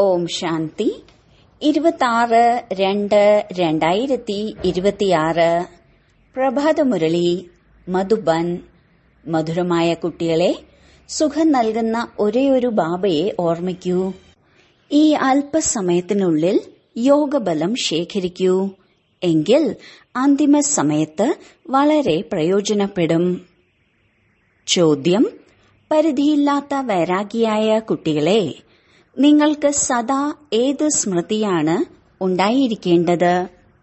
ഓം ശാന്തി ഇരുപത്തിയാറ് രണ്ട് രണ്ടായിരത്തി ഇരുപത്തിയാറ് പ്രഭാതമുരളി മധുബൻ മധുരമായ കുട്ടികളെ സുഖം നൽകുന്ന ഒരേയൊരു ബാബയെ ഓർമ്മിക്കൂ ഈ അല്പസമയത്തിനുള്ളിൽ യോഗബലം ശേഖരിക്കൂ എങ്കിൽ അന്തിമ സമയത്ത് വളരെ പ്രയോജനപ്പെടും ചോദ്യം പരിധിയില്ലാത്ത വൈരാഗിയായ കുട്ടികളെ നിങ്ങൾക്ക് സദാ ഏത് സ്മൃതിയാണ് ഉണ്ടായിരിക്കേണ്ടത്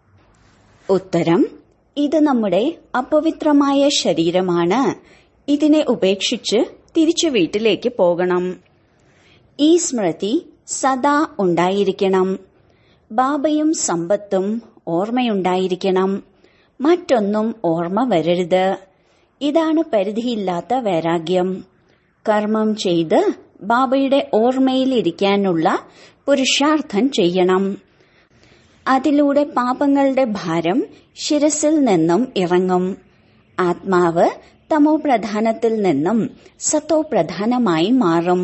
ഉത്തരം ഇത് നമ്മുടെ അപവിത്രമായ ശരീരമാണ് ഇതിനെ ഉപേക്ഷിച്ച് തിരിച്ചു വീട്ടിലേക്ക് പോകണം ഈ സ്മൃതി സദാ ഉണ്ടായിരിക്കണം ബാബയും സമ്പത്തും ഓർമ്മയുണ്ടായിരിക്കണം മറ്റൊന്നും ഓർമ്മ വരരുത് ഇതാണ് പരിധിയില്ലാത്ത വൈരാഗ്യം കർമ്മം ചെയ്ത് ബാബയുടെ ഓർമ്മയിലിരിക്കാനുള്ള പുരുഷാർത്ഥം ചെയ്യണം അതിലൂടെ പാപങ്ങളുടെ ഭാരം ശിരസിൽ നിന്നും ഇറങ്ങും ആത്മാവ് തമോ പ്രധാനത്തിൽ നിന്നും സത്തോ പ്രധാനമായി മാറും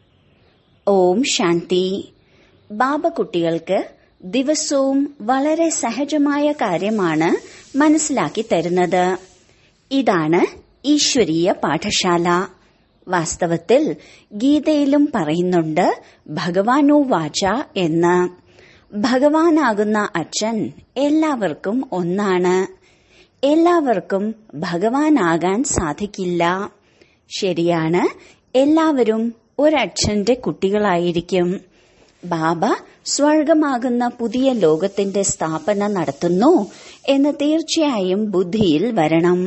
ഓം ശാന്തി ബാബ കുട്ടികൾക്ക് ദിവസവും വളരെ സഹജമായ കാര്യമാണ് മനസ്സിലാക്കി തരുന്നത് ഇതാണ് ഈശ്വരീയ പാഠശാല വാസ്തവത്തിൽ ഗീതയിലും പറയുന്നുണ്ട് ഭഗവാനോ വാച എന്ന് ഭഗവാനാകുന്ന അച്ഛൻ എല്ലാവർക്കും ഒന്നാണ് എല്ലാവർക്കും ഭഗവാനാകാൻ സാധിക്കില്ല ശരിയാണ് എല്ലാവരും ഒരച്ഛന്റെ കുട്ടികളായിരിക്കും ബാബ സ്വർഗമാകുന്ന പുതിയ ലോകത്തിന്റെ സ്ഥാപന നടത്തുന്നു എന്ന് തീർച്ചയായും ബുദ്ധിയിൽ വരണം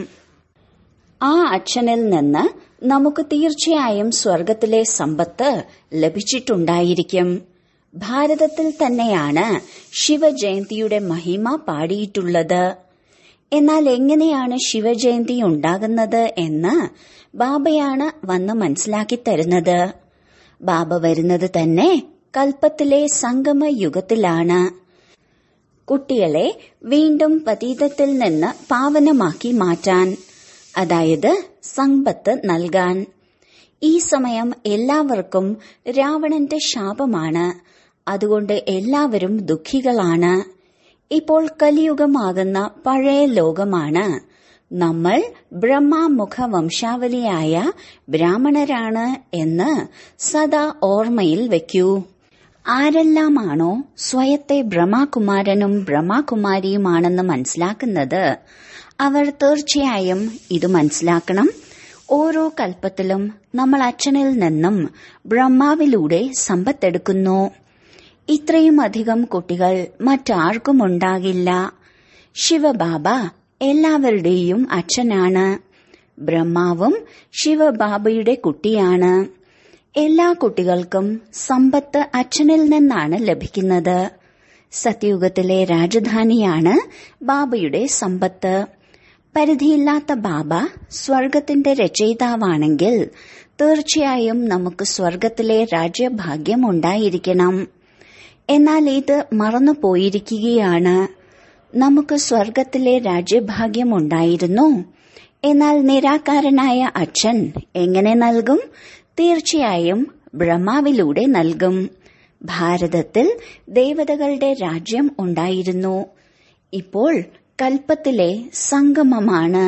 ആ അച്ഛനിൽ നിന്ന് നമുക്ക് തീർച്ചയായും സ്വർഗത്തിലെ സമ്പത്ത് ലഭിച്ചിട്ടുണ്ടായിരിക്കും ഭാരതത്തിൽ തന്നെയാണ് ശിവജയന്തിയുടെ മഹിമ പാടിയിട്ടുള്ളത് എന്നാൽ എങ്ങനെയാണ് ശിവജയന്തി ഉണ്ടാകുന്നത് എന്ന് ബാബയാണ് വന്ന് മനസ്സിലാക്കി തരുന്നത് ബാബ വരുന്നത് തന്നെ കൽപ്പത്തിലെ സംഗമ യുഗത്തിലാണ് കുട്ടികളെ വീണ്ടും പതീതത്തിൽ നിന്ന് പാവനമാക്കി മാറ്റാൻ അതായത് സമ്പത്ത് നൽകാൻ ഈ സമയം എല്ലാവർക്കും രാവണന്റെ ശാപമാണ് അതുകൊണ്ട് എല്ലാവരും ദുഃഖികളാണ് ഇപ്പോൾ കലിയുഗമാകുന്ന പഴയ ലോകമാണ് നമ്മൾ ബ്രഹ്മമുഖ വംശാവലിയായ ബ്രാഹ്മണരാണ് എന്ന് സദാ ഓർമ്മയിൽ വെക്കൂ ആരെല്ലാമാണോ സ്വയത്തെ ബ്രഹ്മകുമാരനും ബ്രഹ്മകുമാരിയുമാണെന്ന് മനസ്സിലാക്കുന്നത് അവർ തീർച്ചയായും ഇത് മനസ്സിലാക്കണം ഓരോ കൽപ്പത്തിലും നമ്മൾ അച്ഛനിൽ നിന്നും ബ്രഹ്മാവിലൂടെ സമ്പത്തെടുക്കുന്നു ഇത്രയും അധികം കുട്ടികൾ മറ്റാർക്കും ഉണ്ടാകില്ല ശിവബാബ എല്ലാവരുടെയും അച്ഛനാണ് ബ്രഹ്മാവും ശിവബാബയുടെ കുട്ടിയാണ് എല്ലാ കുട്ടികൾക്കും സമ്പത്ത് അച്ഛനിൽ നിന്നാണ് ലഭിക്കുന്നത് സത്യയുഗത്തിലെ രാജധാനിയാണ് ബാബയുടെ സമ്പത്ത് പരിധിയില്ലാത്ത ബാബ സ്വർഗത്തിന്റെ രചയിതാവാണെങ്കിൽ തീർച്ചയായും നമുക്ക് സ്വർഗത്തിലെ രാജ്യഭാഗ്യം ഉണ്ടായിരിക്കണം എന്നാൽ ഇത് മറന്നു പോയിരിക്കുകയാണ് നമുക്ക് സ്വർഗത്തിലെ രാജ്യഭാഗ്യം ഉണ്ടായിരുന്നു എന്നാൽ നിരാകാരനായ അച്ഛൻ എങ്ങനെ നൽകും തീർച്ചയായും ബ്രഹ്മാവിലൂടെ നൽകും ഭാരതത്തിൽ ദേവതകളുടെ രാജ്യം ഉണ്ടായിരുന്നു ഇപ്പോൾ കൽപ്പത്തിലെ സംഗമമാണ്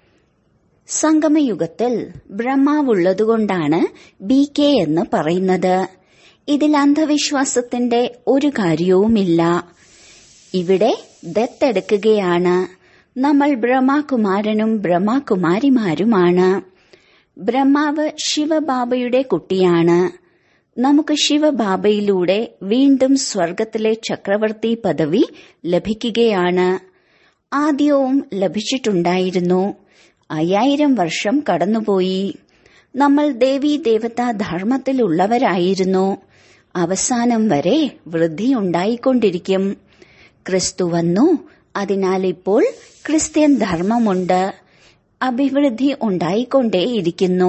സംഗമയുഗത്തിൽ ബ്രഹ്മാവുള്ളതുകൊണ്ടാണ് ബി കെ എന്ന് പറയുന്നത് ഇതിൽ അന്ധവിശ്വാസത്തിന്റെ ഒരു കാര്യവുമില്ല ഇവിടെ ദത്തെടുക്കുകയാണ് നമ്മൾ ബ്രഹ്മകുമാരനും ബ്രഹ്മകുമാരിമാരുമാണ് ബ്രഹ്മാവ് ശിവബാബയുടെ കുട്ടിയാണ് നമുക്ക് ശിവബാബയിലൂടെ വീണ്ടും സ്വർഗത്തിലെ ചക്രവർത്തി പദവി ലഭിക്കുകയാണ് ആദ്യവും ലഭിച്ചിട്ടുണ്ടായിരുന്നു അയ്യായിരം വർഷം കടന്നുപോയി നമ്മൾ ദേവീ ദേവതാ ധർമ്മത്തിലുള്ളവരായിരുന്നു അവസാനം വരെ വൃദ്ധിയുണ്ടായിക്കൊണ്ടിരിക്കും ക്രിസ്തു വന്നു അതിനാൽ ഇപ്പോൾ ക്രിസ്ത്യൻ ധർമ്മമുണ്ട് അഭിവൃദ്ധി ഉണ്ടായിക്കൊണ്ടേയിരിക്കുന്നു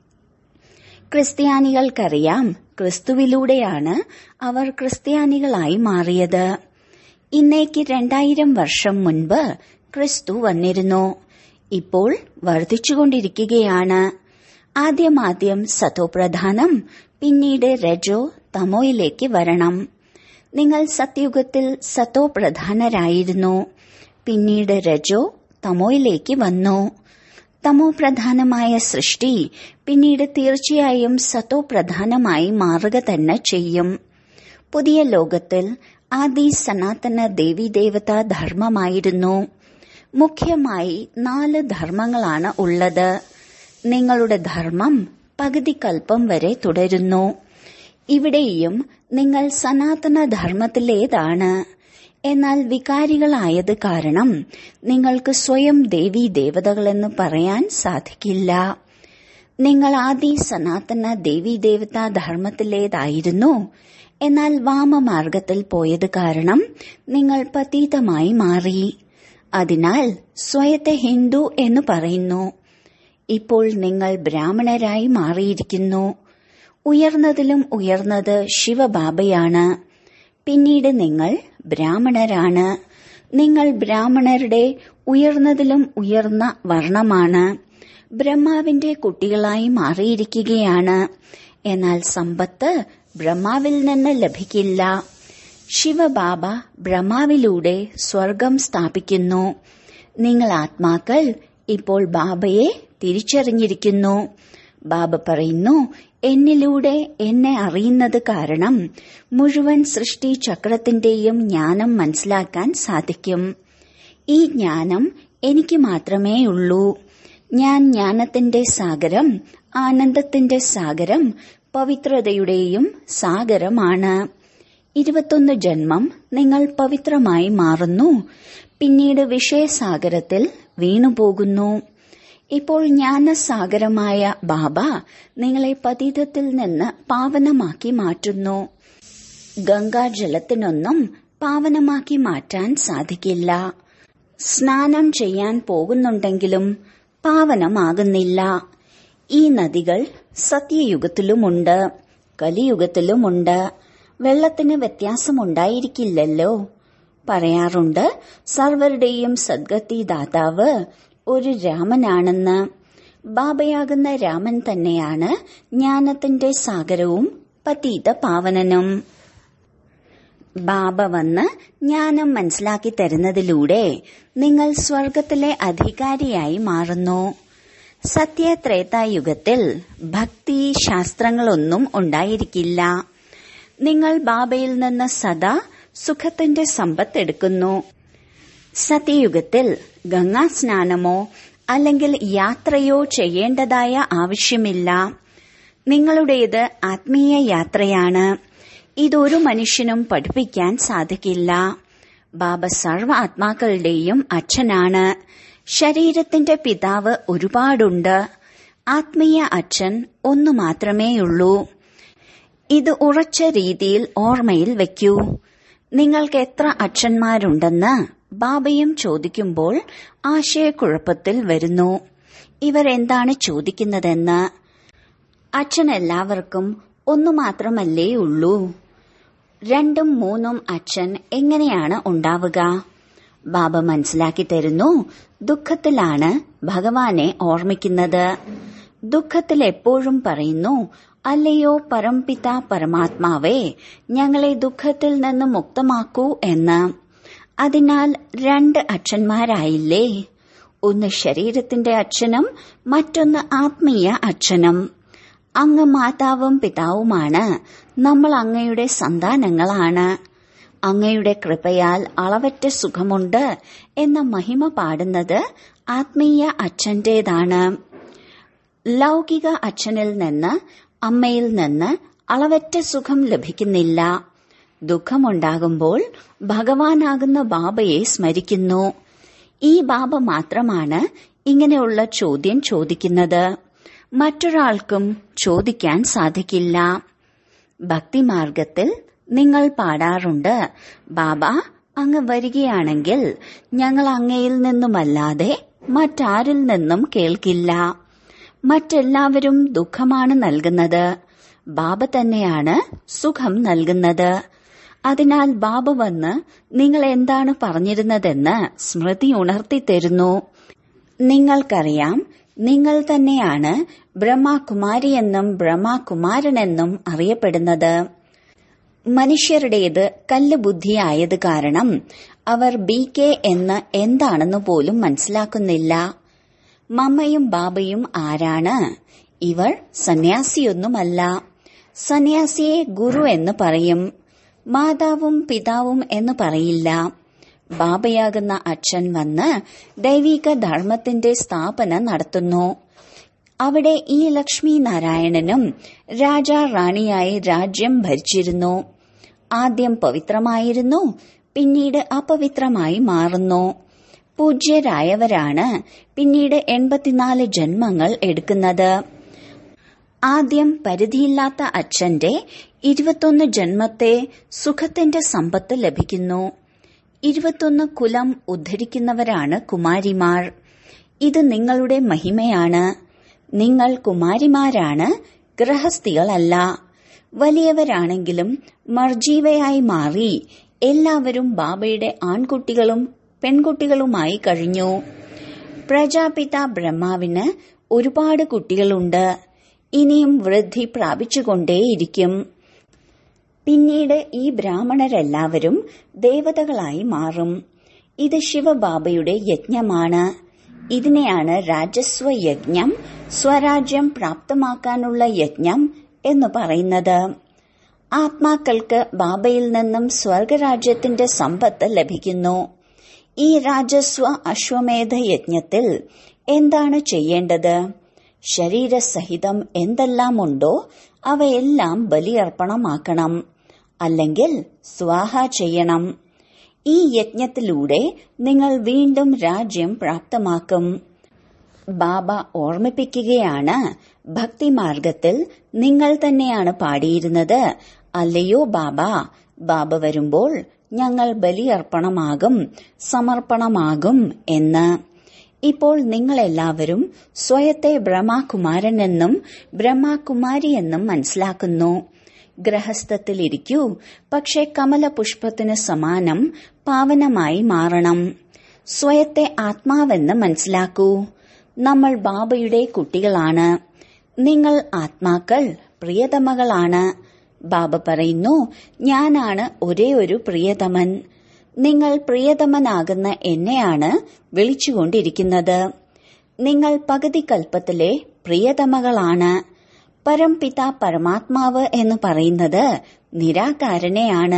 ക്രിസ്ത്യാനികൾക്കറിയാം ക്രിസ്തുവിലൂടെയാണ് അവർ ക്രിസ്ത്യാനികളായി മാറിയത് ഇന്നേക്ക് രണ്ടായിരം വർഷം മുൻപ് ക്രിസ്തു വന്നിരുന്നു ഇപ്പോൾ വർദ്ധിച്ചുകൊണ്ടിരിക്കുകയാണ് ആദ്യമാദ്യം സതോപ്രധാനം പിന്നീട് രജോ തമോയിലേക്ക് വരണം നിങ്ങൾ സത്യുഗത്തിൽ സത്തോ പ്രധാനരായിരുന്നു പിന്നീട് രജോ തമോയിലേക്ക് വന്നു തമോ പ്രധാനമായ സൃഷ്ടി പിന്നീട് തീർച്ചയായും സത്തോ പ്രധാനമായി മാറുക തന്നെ ചെയ്യും പുതിയ ലോകത്തിൽ ആദി സനാതന ദേവീദേവതാ ധർമ്മമായിരുന്നു മുഖ്യമായി നാല് ധർമ്മങ്ങളാണ് ഉള്ളത് നിങ്ങളുടെ ധർമ്മം പകുതി കൽപ്പം വരെ തുടരുന്നു ഇവിടെയും നിങ്ങൾ സനാതന ധർമ്മത്തിലേതാണ് എന്നാൽ വികാരികളായത് കാരണം നിങ്ങൾക്ക് സ്വയം ദേവീ ദേവതകളെന്ന് പറയാൻ സാധിക്കില്ല നിങ്ങൾ ആദി സനാതന ദേവീദേവതാ ധർമ്മത്തിലേതായിരുന്നു എന്നാൽ വാമമാർഗത്തിൽ പോയത് കാരണം നിങ്ങൾ പതീതമായി മാറി അതിനാൽ സ്വയത്തെ ഹിന്ദു എന്ന് പറയുന്നു ഇപ്പോൾ നിങ്ങൾ ബ്രാഹ്മണരായി മാറിയിരിക്കുന്നു ഉയർന്നതിലും ഉയർന്നത് ശിവബാബയാണ് പിന്നീട് നിങ്ങൾ ബ്രാഹ്മണരാണ് നിങ്ങൾ ബ്രാഹ്മണരുടെ ഉയർന്നതിലും ഉയർന്ന വർണ്ണമാണ് ബ്രഹ്മാവിന്റെ കുട്ടികളായി മാറിയിരിക്കുകയാണ് എന്നാൽ സമ്പത്ത് ബ്രഹ്മാവിൽ നിന്ന് ലഭിക്കില്ല ശിവബാബ ബ്രഹ്മാവിലൂടെ സ്വർഗം സ്ഥാപിക്കുന്നു നിങ്ങൾ ആത്മാക്കൾ ഇപ്പോൾ ബാബയെ തിരിച്ചറിഞ്ഞിരിക്കുന്നു ബാബ പറയുന്നു എന്നിലൂടെ എന്നെ അറിയുന്നത് കാരണം മുഴുവൻ സൃഷ്ടി ചക്രത്തിന്റെയും ജ്ഞാനം മനസ്സിലാക്കാൻ സാധിക്കും ഈ ജ്ഞാനം എനിക്ക് മാത്രമേ ഉള്ളൂ ഞാൻ ജ്ഞാനത്തിന്റെ സാഗരം ആനന്ദത്തിന്റെ സാഗരം പവിത്രതയുടെയും സാഗരമാണ് ഇരുപത്തൊന്ന് ജന്മം നിങ്ങൾ പവിത്രമായി മാറുന്നു പിന്നീട് വിഷയസാഗരത്തിൽ വീണുപോകുന്നു ഇപ്പോൾ ജ്ഞാനസാഗരമായ ബാബ നിങ്ങളെ പതീതത്തിൽ നിന്ന് പാവനമാക്കി മാറ്റുന്നു ഗംഗാജലത്തിനൊന്നും പാവനമാക്കി മാറ്റാൻ സാധിക്കില്ല സ്നാനം ചെയ്യാൻ പോകുന്നുണ്ടെങ്കിലും പാവനമാകുന്നില്ല ഈ നദികൾ സത്യയുഗത്തിലുമുണ്ട് കലിയുഗത്തിലുമുണ്ട് വെള്ളത്തിന് വ്യത്യാസമുണ്ടായിരിക്കില്ലല്ലോ പറയാറുണ്ട് സർവരുടെയും സദ്ഗതി ദാതാവ് ഒരു രാമനാണെന്ന് ബാബയാകുന്ന രാമൻ തന്നെയാണ് ജ്ഞാനത്തിന്റെ സാഗരവും പതീത പാവനനും ബാബ വന്ന് ജ്ഞാനം മനസ്സിലാക്കി തരുന്നതിലൂടെ നിങ്ങൾ സ്വർഗത്തിലെ അധികാരിയായി മാറുന്നു സത്യത്രേതായുഗത്തിൽ ഭക്തി ശാസ്ത്രങ്ങളൊന്നും ഉണ്ടായിരിക്കില്ല നിങ്ങൾ ബാബയിൽ നിന്ന് സദാ സുഖത്തിന്റെ സമ്പത്ത് എടുക്കുന്നു സത്യയുഗത്തിൽ ഗംഗാസ്നാനമോ അല്ലെങ്കിൽ യാത്രയോ ചെയ്യേണ്ടതായ ആവശ്യമില്ല നിങ്ങളുടേത് ആത്മീയ യാത്രയാണ് ഇതൊരു മനുഷ്യനും പഠിപ്പിക്കാൻ സാധിക്കില്ല ബാബ സർവ ആത്മാക്കളുടെയും അച്ഛനാണ് ശരീരത്തിന്റെ പിതാവ് ഒരുപാടുണ്ട് ആത്മീയ അച്ഛൻ ഒന്നു മാത്രമേയുള്ളൂ ഇത് ഉറച്ച രീതിയിൽ ഓർമ്മയിൽ വയ്ക്കൂ നിങ്ങൾക്ക് എത്ര അച്ഛന്മാരുണ്ടെന്ന് ബാബയും ചോദിക്കുമ്പോൾ ആശയക്കുഴപ്പത്തിൽ വരുന്നു ഇവർ എന്താണ് ചോദിക്കുന്നതെന്ന് അച്ഛൻ എല്ലാവർക്കും ഒന്നു മാത്രമല്ലേ ഉള്ളൂ രണ്ടും മൂന്നും അച്ഛൻ എങ്ങനെയാണ് ഉണ്ടാവുക ബാബ മനസ്സിലാക്കി തരുന്നു ദുഃഖത്തിലാണ് ഭഗവാനെ ഓർമ്മിക്കുന്നത് ദുഃഖത്തിൽ എപ്പോഴും പറയുന്നു അല്ലയോ പരംപിത പരമാത്മാവേ ഞങ്ങളെ ദുഃഖത്തിൽ നിന്ന് മുക്തമാക്കൂ എന്ന് അതിനാൽ രണ്ട് അച്ഛന്മാരായില്ലേ ഒന്ന് ശരീരത്തിന്റെ അച്ഛനും മറ്റൊന്ന് ആത്മീയ അച്ഛനും അങ്ങ് മാതാവും പിതാവുമാണ് നമ്മൾ അങ്ങയുടെ സന്താനങ്ങളാണ് അങ്ങയുടെ കൃപയാൽ അളവറ്റ സുഖമുണ്ട് എന്ന മഹിമ പാടുന്നത് ആത്മീയ അച്ഛന്റേതാണ് ലൗകിക അച്ഛനിൽ നിന്ന് അമ്മയിൽ നിന്ന് അളവറ്റ സുഖം ലഭിക്കുന്നില്ല ദുഃഖമുണ്ടാകുമ്പോൾ ഭഗവാനാകുന്ന ബാബയെ സ്മരിക്കുന്നു ഈ ബാബ മാത്രമാണ് ഇങ്ങനെയുള്ള ചോദ്യം ചോദിക്കുന്നത് മറ്റൊരാൾക്കും ചോദിക്കാൻ സാധിക്കില്ല ഭക്തിമാർഗത്തിൽ നിങ്ങൾ പാടാറുണ്ട് ബാബ അങ്ങ് വരികയാണെങ്കിൽ ഞങ്ങൾ അങ്ങയിൽ നിന്നുമല്ലാതെ മറ്റാരിൽ നിന്നും കേൾക്കില്ല മറ്റെല്ലാവരും ദുഃഖമാണ് നൽകുന്നത് ബാബ തന്നെയാണ് സുഖം നൽകുന്നത് അതിനാൽ ബാബ വന്ന് നിങ്ങൾ എന്താണ് പറഞ്ഞിരുന്നതെന്ന് സ്മൃതി ഉണർത്തി തരുന്നു നിങ്ങൾക്കറിയാം നിങ്ങൾ തന്നെയാണ് ബ്രഹ്മകുമാരിയെന്നും ബ്രഹ്മകുമാരനെന്നും അറിയപ്പെടുന്നത് മനുഷ്യരുടേത് കല്ല് ബുദ്ധിയായത് കാരണം അവർ ബി കെ എന്ന് എന്താണെന്ന് പോലും മനസ്സിലാക്കുന്നില്ല മമ്മയും ബാബയും ആരാണ് ഇവർ സന്യാസിയൊന്നുമല്ല സന്യാസിയെ ഗുരു എന്ന് പറയും മാതാവും പിതാവും എന്ന് പറയില്ല ബാബയാകുന്ന അച്ഛൻ വന്ന് ദൈവിക ധർമ്മത്തിന്റെ സ്ഥാപന നടത്തുന്നു അവിടെ ഈ ലക്ഷ്മി നാരായണനും രാജാ റാണിയായി രാജ്യം ഭരിച്ചിരുന്നു ആദ്യം പവിത്രമായിരുന്നു പിന്നീട് അപവിത്രമായി മാറുന്നു പൂജ്യരായവരാണ് പിന്നീട് എൺപത്തിനാല് ജന്മങ്ങൾ എടുക്കുന്നത് ആദ്യം പരിധിയില്ലാത്ത അച്ഛന്റെ ഇരുപത്തൊന്ന് ജന്മത്തെ സുഖത്തിന്റെ സമ്പത്ത് ലഭിക്കുന്നു ഇരുപത്തൊന്ന് കുലം ഉദ്ധരിക്കുന്നവരാണ് കുമാരിമാർ ഇത് നിങ്ങളുടെ മഹിമയാണ് നിങ്ങൾ കുമാരിമാരാണ് ഗൃഹസ്ഥികളല്ല വലിയവരാണെങ്കിലും മർജീവയായി മാറി എല്ലാവരും ബാബയുടെ ആൺകുട്ടികളും പെൺകുട്ടികളുമായി കഴിഞ്ഞു പ്രജാപിത ബ്രഹ്മാവിന് ഒരുപാട് കുട്ടികളുണ്ട് ഇനിയും വൃദ്ധി പ്രാപിച്ചുകൊണ്ടേയിരിക്കും പിന്നീട് ഈ ബ്രാഹ്മണരെല്ലാവരും ദേവതകളായി മാറും ഇത് ശിവബാബയുടെ യജ്ഞമാണ് ഇതിനെയാണ് രാജസ്വ യജ്ഞം സ്വരാജ്യം പ്രാപ്തമാക്കാനുള്ള യജ്ഞം എന്ന് പറയുന്നത് ആത്മാക്കൾക്ക് ബാബയിൽ നിന്നും സ്വർഗരാജ്യത്തിന്റെ സമ്പത്ത് ലഭിക്കുന്നു ഈ രാജസ്വ അശ്വമേധ യജ്ഞത്തിൽ എന്താണ് ചെയ്യേണ്ടത് ശരീരസഹിതം എന്തെല്ലാമുണ്ടോ അവയെല്ലാം ബലിയർപ്പണമാക്കണം അല്ലെങ്കിൽ സ്വാഹ ചെയ്യണം ഈ യജ്ഞത്തിലൂടെ നിങ്ങൾ വീണ്ടും രാജ്യം പ്രാപ്തമാക്കും ബാബ ഓർമ്മിപ്പിക്കുകയാണ് ഭക്തിമാർഗത്തിൽ നിങ്ങൾ തന്നെയാണ് പാടിയിരുന്നത് അല്ലയോ ബാബ ബാബ വരുമ്പോൾ ഞങ്ങൾ ബലിയർപ്പണമാകും സമർപ്പണമാകും എന്ന് ഇപ്പോൾ നിങ്ങളെല്ലാവരും സ്വയത്തെ ബ്രഹ്മകുമാരൻ എന്നും ബ്രഹ്മകുമാരി എന്നും മനസ്സിലാക്കുന്നു ഗ്രഹസ്ഥത്തിലിരിക്കൂ പക്ഷെ കമലപുഷ്പത്തിന് സമാനം പാവനമായി മാറണം സ്വയത്തെ ആത്മാവെന്ന് മനസ്സിലാക്കൂ നമ്മൾ ബാബയുടെ കുട്ടികളാണ് നിങ്ങൾ ആത്മാക്കൾ പ്രിയതമകളാണ് ബാബ പറയുന്നു ഞാനാണ് ഒരേ ഒരു പ്രിയതമൻ നിങ്ങൾ പ്രിയതമനാകുന്ന എന്നെയാണ് വിളിച്ചുകൊണ്ടിരിക്കുന്നത് നിങ്ങൾ പകുതി കൽപ്പത്തിലെ പ്രിയതമകളാണ് പരംപിത പരമാത്മാവ് എന്ന് പറയുന്നത് നിരാകാരനെയാണ്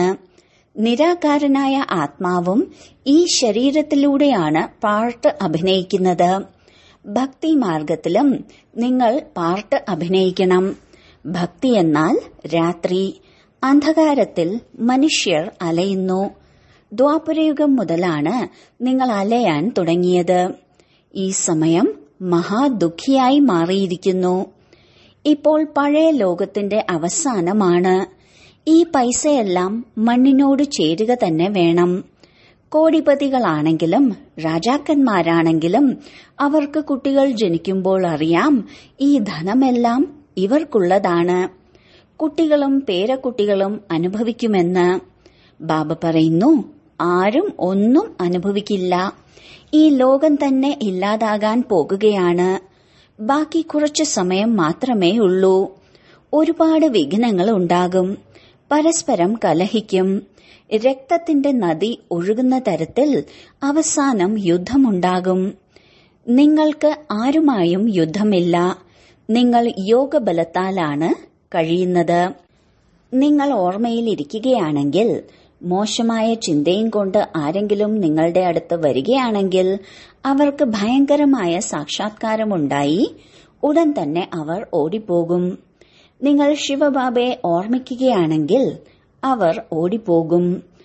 നിരാകാരനായ ആത്മാവും ഈ ശരീരത്തിലൂടെയാണ് പാർട്ട് അഭിനയിക്കുന്നത് ഭക്തി മാർഗത്തിലും നിങ്ങൾ പാർട്ട് അഭിനയിക്കണം ഭക്തി എന്നാൽ രാത്രി അന്ധകാരത്തിൽ മനുഷ്യർ അലയുന്നു ദ്വാപരയുഗം മുതലാണ് നിങ്ങൾ അലയാൻ തുടങ്ങിയത് ഈ സമയം മഹാദുഃഖിയായി മാറിയിരിക്കുന്നു ഇപ്പോൾ പഴയ ലോകത്തിന്റെ അവസാനമാണ് ഈ പൈസയെല്ലാം മണ്ണിനോട് ചേരുക തന്നെ വേണം കോടിപതികളാണെങ്കിലും രാജാക്കന്മാരാണെങ്കിലും അവർക്ക് കുട്ടികൾ ജനിക്കുമ്പോൾ അറിയാം ഈ ധനമെല്ലാം ഇവർക്കുള്ളതാണ് കുട്ടികളും പേരക്കുട്ടികളും അനുഭവിക്കുമെന്ന് ബാബ പറയുന്നു ആരും ഒന്നും അനുഭവിക്കില്ല ഈ ലോകം തന്നെ ഇല്ലാതാകാൻ പോകുകയാണ് ബാക്കി കുറച്ചു സമയം മാത്രമേ ഉള്ളൂ ഒരുപാട് വിഘ്നങ്ങൾ ഉണ്ടാകും പരസ്പരം കലഹിക്കും രക്തത്തിന്റെ നദി ഒഴുകുന്ന തരത്തിൽ അവസാനം യുദ്ധമുണ്ടാകും നിങ്ങൾക്ക് ആരുമായും യുദ്ധമില്ല നിങ്ങൾ യോഗബലത്താലാണ് കഴിയുന്നത് നിങ്ങൾ ഓർമ്മയിലിരിക്കുകയാണെങ്കിൽ മോശമായ ചിന്തയും കൊണ്ട് ആരെങ്കിലും നിങ്ങളുടെ അടുത്ത് വരികയാണെങ്കിൽ അവർക്ക് ഭയങ്കരമായ സാക്ഷാത്കാരമുണ്ടായി ഉടൻ തന്നെ അവർ ഓടിപ്പോകും നിങ്ങൾ ശിവബാബയെ ഓർമ്മിക്കുകയാണെങ്കിൽ അവർ ഓടിപ്പോകും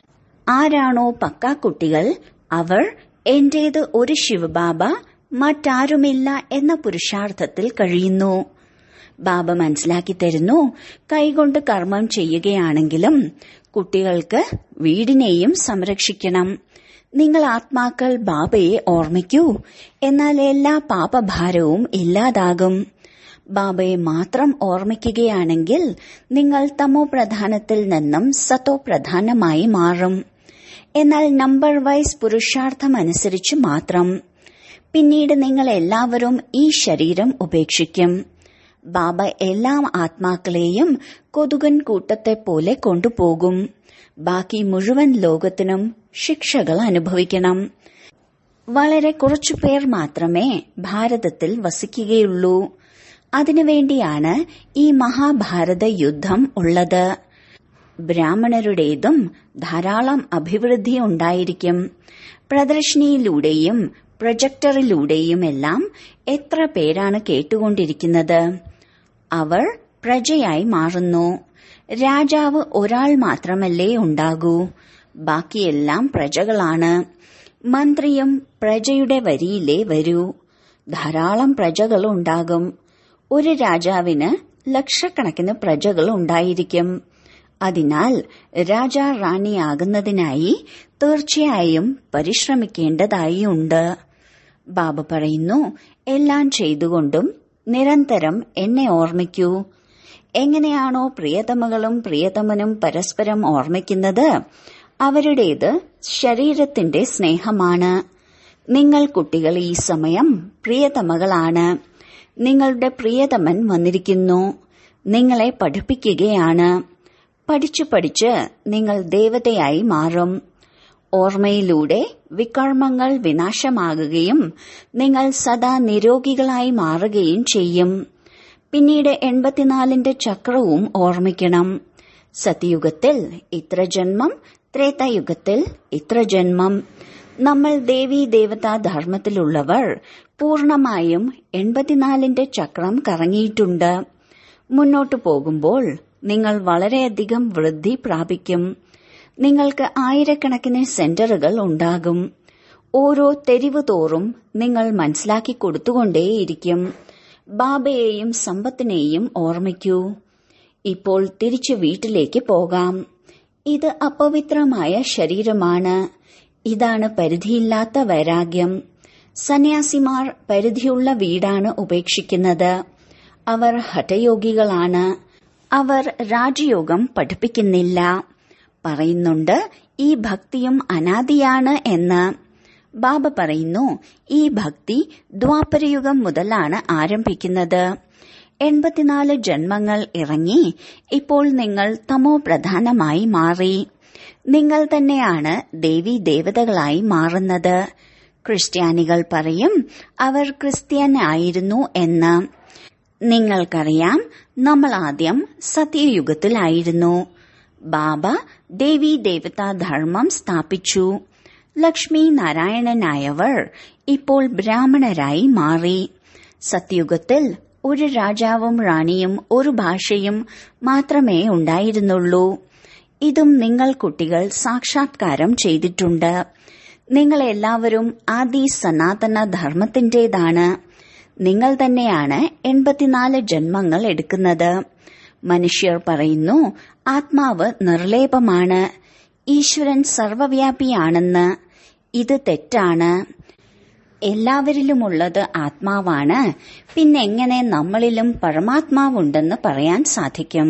ആരാണോ പക്കാ കുട്ടികൾ അവർ എന്റേത് ഒരു ശിവബാബ മറ്റാരുമില്ല എന്ന പുരുഷാർത്ഥത്തിൽ കഴിയുന്നു ബാബ മനസ്സിലാക്കി തരുന്നു കൈകൊണ്ട് കർമ്മം ചെയ്യുകയാണെങ്കിലും കുട്ടികൾക്ക് വീടിനെയും സംരക്ഷിക്കണം നിങ്ങൾ ആത്മാക്കൾ ബാബയെ ഓർമ്മിക്കൂ എന്നാൽ എല്ലാ പാപഭാരവും ഇല്ലാതാകും ബാബയെ മാത്രം ഓർമ്മിക്കുകയാണെങ്കിൽ നിങ്ങൾ തമോ പ്രധാനത്തിൽ നിന്നും സത്തോ പ്രധാനമായി മാറും എന്നാൽ നമ്പർ വൈസ് പുരുഷാർത്ഥമനുസരിച്ച് മാത്രം പിന്നീട് നിങ്ങൾ എല്ലാവരും ഈ ശരീരം ഉപേക്ഷിക്കും ബാബ എല്ലാ ആത്മാക്കളെയും കൊതുകൻ കൂട്ടത്തെ പോലെ കൊണ്ടുപോകും ബാക്കി മുഴുവൻ ലോകത്തിനും ശിക്ഷകൾ അനുഭവിക്കണം വളരെ കുറച്ചു പേർ മാത്രമേ ഭാരതത്തിൽ വസിക്കുകയുള്ളൂ അതിനുവേണ്ടിയാണ് ഈ മഹാഭാരത യുദ്ധം ഉള്ളത് ബ്രാഹ്മണരുടേതും ധാരാളം അഭിവൃദ്ധി ഉണ്ടായിരിക്കും പ്രദർശിനിയിലൂടെയും പ്രൊജക്ടറിലൂടെയുമെല്ലാം എത്ര പേരാണ് കേട്ടുകൊണ്ടിരിക്കുന്നത് അവർ പ്രജയായി മാറുന്നു രാജാവ് ഒരാൾ മാത്രമല്ലേ ഉണ്ടാകൂ ബാക്കിയെല്ലാം പ്രജകളാണ് മന്ത്രിയും പ്രജയുടെ വരിയിലേ വരൂ ധാരാളം പ്രജകൾ ഉണ്ടാകും ഒരു രാജാവിന് ലക്ഷക്കണക്കിന് പ്രജകൾ ഉണ്ടായിരിക്കും അതിനാൽ രാജാ റാണിയാകുന്നതിനായി തീർച്ചയായും പരിശ്രമിക്കേണ്ടതായി ഉണ്ട് ബാബ പറയുന്നു എല്ലാം ചെയ്തുകൊണ്ടും നിരന്തരം എന്നെ ഓർമ്മിക്കൂ എങ്ങനെയാണോ പ്രിയതമകളും പ്രിയതമനും പരസ്പരം ഓർമ്മിക്കുന്നത് അവരുടേത് ശരീരത്തിന്റെ സ്നേഹമാണ് നിങ്ങൾ കുട്ടികൾ ഈ സമയം പ്രിയതമകളാണ് നിങ്ങളുടെ പ്രിയതമൻ വന്നിരിക്കുന്നു നിങ്ങളെ പഠിപ്പിക്കുകയാണ് പഠിച്ചു പഠിച്ച് നിങ്ങൾ ദേവതയായി മാറും ഓർമ്മയിലൂടെ വികർമ്മങ്ങൾ വിനാശമാകുകയും നിങ്ങൾ സദാ നിരോഗികളായി മാറുകയും ചെയ്യും പിന്നീട് എൺപത്തിനാലിന്റെ ചക്രവും ഓർമ്മിക്കണം സത്യയുഗത്തിൽ ഇത്ര ജന്മം ത്രേതയുഗത്തിൽ ഇത്ര ജന്മം നമ്മൾ ദേവീ ദേവതാ ധർമ്മത്തിലുള്ളവർ പൂർണമായും എൺപത്തിനാലിന്റെ ചക്രം കറങ്ങിയിട്ടുണ്ട് മുന്നോട്ടു പോകുമ്പോൾ നിങ്ങൾ വളരെയധികം വൃദ്ധി പ്രാപിക്കും നിങ്ങൾക്ക് ആയിരക്കണക്കിന് സെന്ററുകൾ ഉണ്ടാകും ഓരോ തെരുവ് തോറും നിങ്ങൾ മനസ്സിലാക്കി കൊടുത്തുകൊണ്ടേയിരിക്കും ബാബയെയും സമ്പത്തിനെയും ഓർമ്മിക്കൂ ഇപ്പോൾ തിരിച്ചു വീട്ടിലേക്ക് പോകാം ഇത് അപവിത്രമായ ശരീരമാണ് ഇതാണ് പരിധിയില്ലാത്ത വൈരാഗ്യം സന്യാസിമാർ പരിധിയുള്ള വീടാണ് ഉപേക്ഷിക്കുന്നത് അവർ ഹഠയോഗികളാണ് അവർ രാജയോഗം പഠിപ്പിക്കുന്നില്ല പറയുന്നുണ്ട് ഈ ഭക്തിയും അനാദിയാണ് എന്ന് ബാബ പറയുന്നു ഈ ഭക്തി ദ്വാപരയുഗം മുതലാണ് ആരംഭിക്കുന്നത് എൺപത്തിനാല് ജന്മങ്ങൾ ഇറങ്ങി ഇപ്പോൾ നിങ്ങൾ തമോ പ്രധാനമായി മാറി നിങ്ങൾ തന്നെയാണ് ദേവി ദേവതകളായി മാറുന്നത് ക്രിസ്ത്യാനികൾ പറയും അവർ ക്രിസ്ത്യൻ ആയിരുന്നു എന്ന് നിങ്ങൾക്കറിയാം നമ്മൾ ആദ്യം സത്യയുഗത്തിലായിരുന്നു ബാബ ദേവി ദേവതാ ധർമ്മം സ്ഥാപിച്ചു ലക്ഷ്മി നാരായണനായവർ ഇപ്പോൾ ബ്രാഹ്മണരായി മാറി സത്യുഗത്തിൽ ഒരു രാജാവും റാണിയും ഒരു ഭാഷയും മാത്രമേ ഉണ്ടായിരുന്നുള്ളൂ ഇതും നിങ്ങൾ കുട്ടികൾ സാക്ഷാത്കാരം ചെയ്തിട്ടുണ്ട് നിങ്ങൾ എല്ലാവരും ആദി സനാതന ധർമ്മത്തിന്റേതാണ് നിങ്ങൾ തന്നെയാണ് എൺപത്തിനാല് ജന്മങ്ങൾ എടുക്കുന്നത് മനുഷ്യർ പറയുന്നു ആത്മാവ് നിർലേപമാണ് ഈശ്വരൻ സർവവ്യാപിയാണെന്ന് ഇത് തെറ്റാണ് എല്ലാവരിലുമുള്ളത് ആത്മാവാണ് പിന്നെങ്ങനെ നമ്മളിലും പരമാത്മാവുണ്ടെന്ന് പറയാൻ സാധിക്കും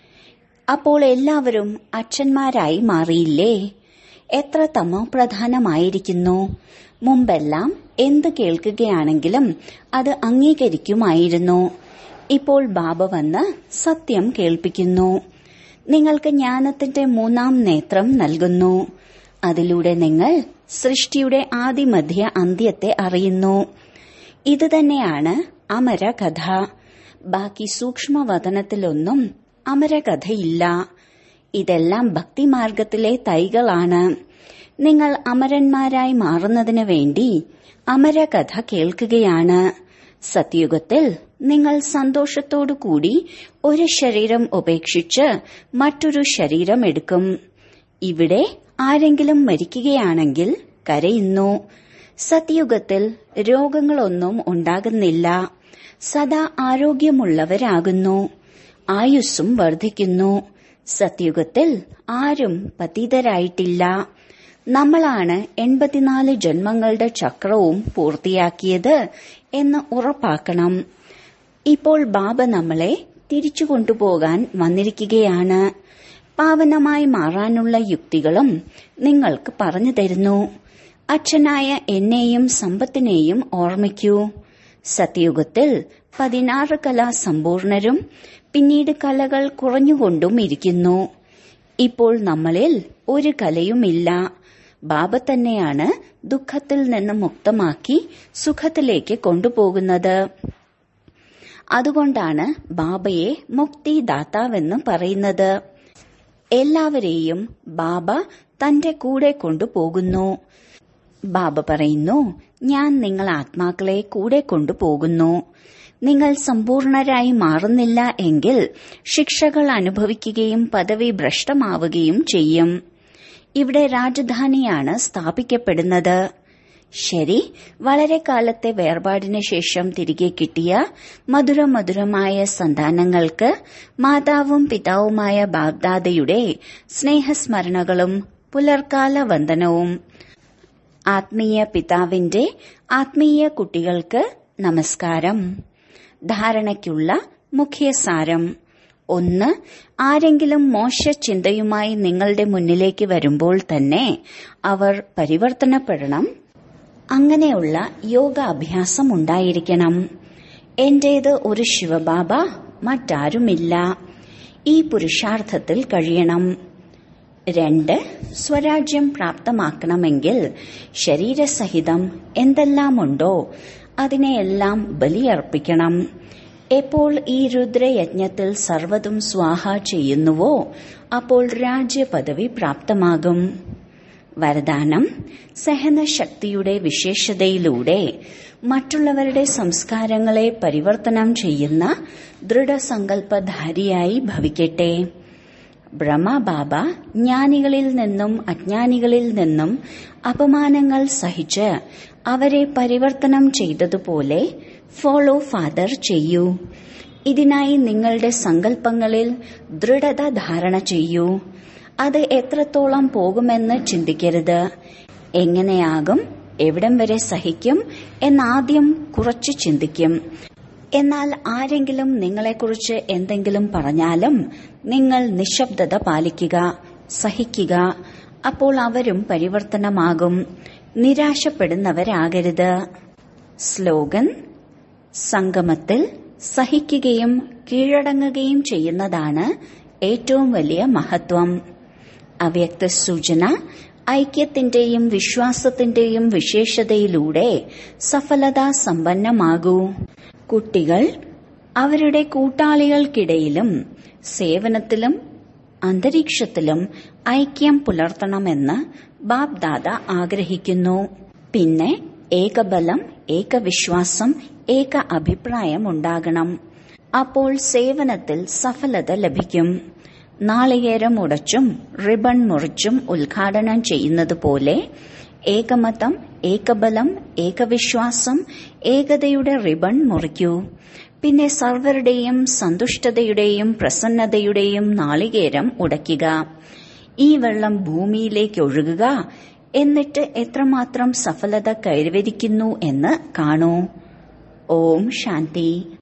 അപ്പോൾ എല്ലാവരും അച്ഛന്മാരായി മാറിയില്ലേ എത്ര തമോപ്രധാനമായിരിക്കുന്നു മുമ്പെല്ലാം എന്ത് കേൾക്കുകയാണെങ്കിലും അത് അംഗീകരിക്കുമായിരുന്നു ഇപ്പോൾ ബാബ വന്ന് സത്യം കേൾപ്പിക്കുന്നു നിങ്ങൾക്ക് ജ്ഞാനത്തിന്റെ മൂന്നാം നേത്രം നൽകുന്നു അതിലൂടെ നിങ്ങൾ സൃഷ്ടിയുടെ ആദിമധ്യ അന്ത്യത്തെ അറിയുന്നു ഇത് തന്നെയാണ് അമരകഥ ബാക്കി സൂക്ഷ്മവതനത്തിലൊന്നും അമരകഥയില്ല ഇതെല്ലാം ഭക്തിമാർഗത്തിലെ തൈകളാണ് നിങ്ങൾ അമരന്മാരായി മാറുന്നതിന് വേണ്ടി അമരകഥ കേൾക്കുകയാണ് സത്യുഗത്തിൽ നിങ്ങൾ സന്തോഷത്തോടു കൂടി ഒരു ശരീരം ഉപേക്ഷിച്ച് മറ്റൊരു ശരീരം എടുക്കും ഇവിടെ ആരെങ്കിലും മരിക്കുകയാണെങ്കിൽ കരയുന്നു സത്യുഗത്തിൽ രോഗങ്ങളൊന്നും ഉണ്ടാകുന്നില്ല സദാ ആരോഗ്യമുള്ളവരാകുന്നു ആയുസ്സും വർദ്ധിക്കുന്നു സത്യുഗത്തിൽ ആരും പതീതരായിട്ടില്ല നമ്മളാണ് എൺപത്തിനാല് ജന്മങ്ങളുടെ ചക്രവും പൂർത്തിയാക്കിയത് എന്ന് ഉറപ്പാക്കണം ഇപ്പോൾ ബാബ നമ്മളെ തിരിച്ചു കൊണ്ടുപോകാൻ വന്നിരിക്കുകയാണ് പാവനമായി മാറാനുള്ള യുക്തികളും നിങ്ങൾക്ക് പറഞ്ഞു തരുന്നു അച്ഛനായ എന്നെയും സമ്പത്തിനെയും ഓർമ്മിക്കൂ സത്യയുഗത്തിൽ പതിനാറ് കലാ സമ്പൂർണരും പിന്നീട് കലകൾ കുറഞ്ഞുകൊണ്ടും ഇരിക്കുന്നു ഇപ്പോൾ നമ്മളിൽ ഒരു കലയുമില്ല ബാബ തന്നെയാണ് ദുഃഖത്തിൽ നിന്ന് മുക്തമാക്കി സുഖത്തിലേക്ക് കൊണ്ടുപോകുന്നത് അതുകൊണ്ടാണ് ബാബയെ മുക്തിദാതാവെന്ന് പറയുന്നത് എല്ലാവരെയും ബാബ തന്റെ കൂടെ കൊണ്ടുപോകുന്നു ബാബ പറയുന്നു ഞാൻ നിങ്ങൾ ആത്മാക്കളെ കൂടെ കൊണ്ടുപോകുന്നു നിങ്ങൾ സമ്പൂർണരായി മാറുന്നില്ല എങ്കിൽ ശിക്ഷകൾ അനുഭവിക്കുകയും പദവി ഭ്രഷ്ടമാവുകയും ചെയ്യും ഇവിടെ രാജധാനിയാണ് സ്ഥാപിക്കപ്പെടുന്നത് ശരി വളരെ കാലത്തെ വേർപാടിന് ശേഷം തിരികെ കിട്ടിയ മധുരമധുരമായ സന്താനങ്ങൾക്ക് മാതാവും പിതാവുമായ ബാഗ്ദാദയുടെ സ്നേഹസ്മരണകളും പുലർക്കാല വന്ദനവും ആത്മീയ പിതാവിന്റെ ആത്മീയ കുട്ടികൾക്ക് നമസ്കാരം ധാരണയ്ക്കുള്ള മുഖ്യസാരം ഒന്ന് ആരെങ്കിലും മോശ ചിന്തയുമായി നിങ്ങളുടെ മുന്നിലേക്ക് വരുമ്പോൾ തന്നെ അവർ പരിവർത്തനപ്പെടണം അങ്ങനെയുള്ള യോഗാഭ്യാസം ഉണ്ടായിരിക്കണം എന്റേത് ഒരു ശിവബാബ മറ്റാരുമില്ല ഈ പുരുഷാർത്ഥത്തിൽ കഴിയണം രണ്ട് സ്വരാജ്യം പ്രാപ്തമാക്കണമെങ്കിൽ ശരീരസഹിതം എന്തെല്ലാമുണ്ടോ അതിനെയെല്ലാം ബലിയർപ്പിക്കണം എപ്പോൾ ഈ രുദ്രയജ്ഞത്തിൽ സർവ്വതും സ്വാഹ ചെയ്യുന്നുവോ അപ്പോൾ രാജ്യപദവി പ്രാപ്തമാകും വരദാനം സഹനശക്തിയുടെ വിശേഷതയിലൂടെ മറ്റുള്ളവരുടെ സംസ്കാരങ്ങളെ പരിവർത്തനം ചെയ്യുന്ന ദൃഢസങ്കല്പധാരിയായി ഭവിക്കട്ടെ ബ്രഹ്മബാബ ജ്ഞാനികളിൽ നിന്നും അജ്ഞാനികളിൽ നിന്നും അപമാനങ്ങൾ സഹിച്ച് അവരെ പരിവർത്തനം ചെയ്തതുപോലെ ഫോളോ ഫാദർ ചെയ്യൂ ഇതിനായി നിങ്ങളുടെ സങ്കല്പങ്ങളിൽ ദൃഢത ധാരണ ചെയ്യൂ അത് എത്രത്തോളം പോകുമെന്ന് ചിന്തിക്കരുത് എങ്ങനെയാകും എവിടം വരെ സഹിക്കും എന്നാദ്യം കുറച്ച് ചിന്തിക്കും എന്നാൽ ആരെങ്കിലും നിങ്ങളെക്കുറിച്ച് എന്തെങ്കിലും പറഞ്ഞാലും നിങ്ങൾ നിശബ്ദത പാലിക്കുക സഹിക്കുക അപ്പോൾ അവരും പരിവർത്തനമാകും നിരാശപ്പെടുന്നവരാകരുത് സ്ലോഗൻ സംഗമത്തിൽ സഹിക്കുകയും കീഴടങ്ങുകയും ചെയ്യുന്നതാണ് ഏറ്റവും വലിയ മഹത്വം അവ്യക്ത സൂചന ഐക്യത്തിന്റെയും വിശ്വാസത്തിന്റെയും വിശേഷതയിലൂടെ സഫലത സമ്പന്നമാകൂ കുട്ടികൾ അവരുടെ കൂട്ടാളികൾക്കിടയിലും സേവനത്തിലും അന്തരീക്ഷത്തിലും ഐക്യം പുലർത്തണമെന്ന് ബാബ് ദാദ ആഗ്രഹിക്കുന്നു പിന്നെ ഏകബലം ഏകവിശ്വാസം ഏക അഭിപ്രായം ഉണ്ടാകണം അപ്പോൾ സേവനത്തിൽ സഫലത ലഭിക്കും നാളികേരം ഉടച്ചും റിബൺ മുറിച്ചും ഉദ്ഘാടനം ചെയ്യുന്നത് പോലെ ഏകമതം ഏകബലം ഏകവിശ്വാസം ഏകതയുടെ റിബൺ മുറിക്കൂ പിന്നെ സർവരുടെയും സന്തുഷ്ടതയുടെയും പ്രസന്നതയുടെയും നാളികേരം ഉടയ്ക്കുക ഈ വെള്ളം ഭൂമിയിലേക്ക് ഒഴുകുക എന്നിട്ട് എത്രമാത്രം സഫലത കൈവരിക്കുന്നു എന്ന് കാണൂ ഓം ശാന്തി